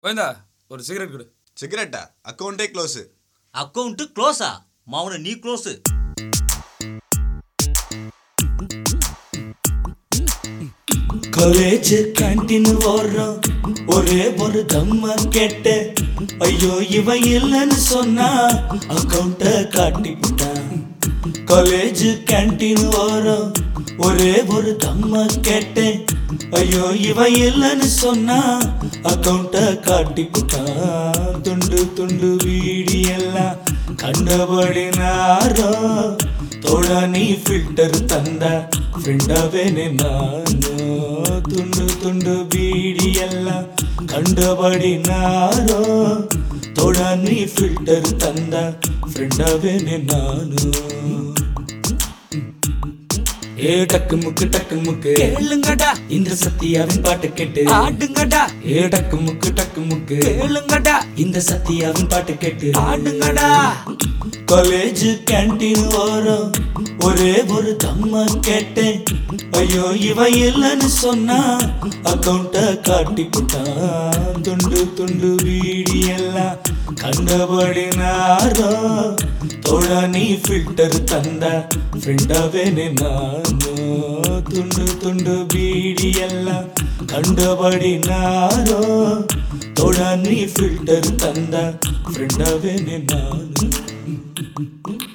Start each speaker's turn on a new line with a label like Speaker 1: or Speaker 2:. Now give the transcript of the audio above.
Speaker 1: கோயந்தா ஒரு சிகரெட் கொடு
Speaker 2: சிகரெட்டா அக்கௌண்ட்டே close
Speaker 3: account க்ளோஸா மாவன நீ க்ளோஸ்
Speaker 4: காலேஜ் கேண்டீன் ஓடுறோம் ஒரே ஒரு தம்ம கேட்ட ஐயோ இவன் இல்லைன்னு சொன்னா அக்கௌண்ட காட்டி விட்டான் காலேஜ் கேண்டீன் ஓடுறோம் ஒரே ஒரு தம்ம கேட்டேன் ஐயோ இவன் இல்லைன்னு சொன்னா அக்கௌண்ட காட்டி விட்டான் துண்டு துண்டு வீடி எல்லாம் கண்டபடி நாரோ தோழ நீ ஃபில்டர் தந்த ஃப்ரெண்டாவே ನಾನು ತುಂಡು ತುಂಡು ಬೀಡಿ ಎಲ್ಲ ಕಂಡಬಡಿ ನಾರೋ ತೋಡ ನೀ ಫಿಲ್ಟರ್ ತಂದ ಫ್ರೆಂಡವೇನೆ ನಾನು ஏ டக்கு முக்கு டக்கு முக்கு கேளுங்கடா இந்த சத்தியாவின் பாட்டு கேட்டு ஆடுங்கடா ஏ டக்கு முக்கு டக்கு முக்கு கேளுங்கடா இந்த சத்தியாவின் பாட்டு கேட்டு ஆடுங்கடா காலேஜ் கேண்டீன் ஓரம் ஒரே ஒரு தம்மா கேட்டேன் ஐயோ இவன் இல்லைன்னு சொன்னா அக்கௌண்ட காட்டி போட்டான் துண்டு துண்டு வீடி எல்லாம் கண்டபடி நாரோ தோழ நீ ஃபில்டர் தந்த ಫ್ರೆಂಡವೇನೆ ನಾನು ತುಂಡು ತುಂಡು ಬೀಡಿ ಎಲ್ಲ ಕಂಡಬಡಿ ನಾರೋ ತೋಡ ನೀ ಫಿಲ್ಟರ್ ತಂದ ಫ್ರೆಂಡವೇನೆ ನಾನು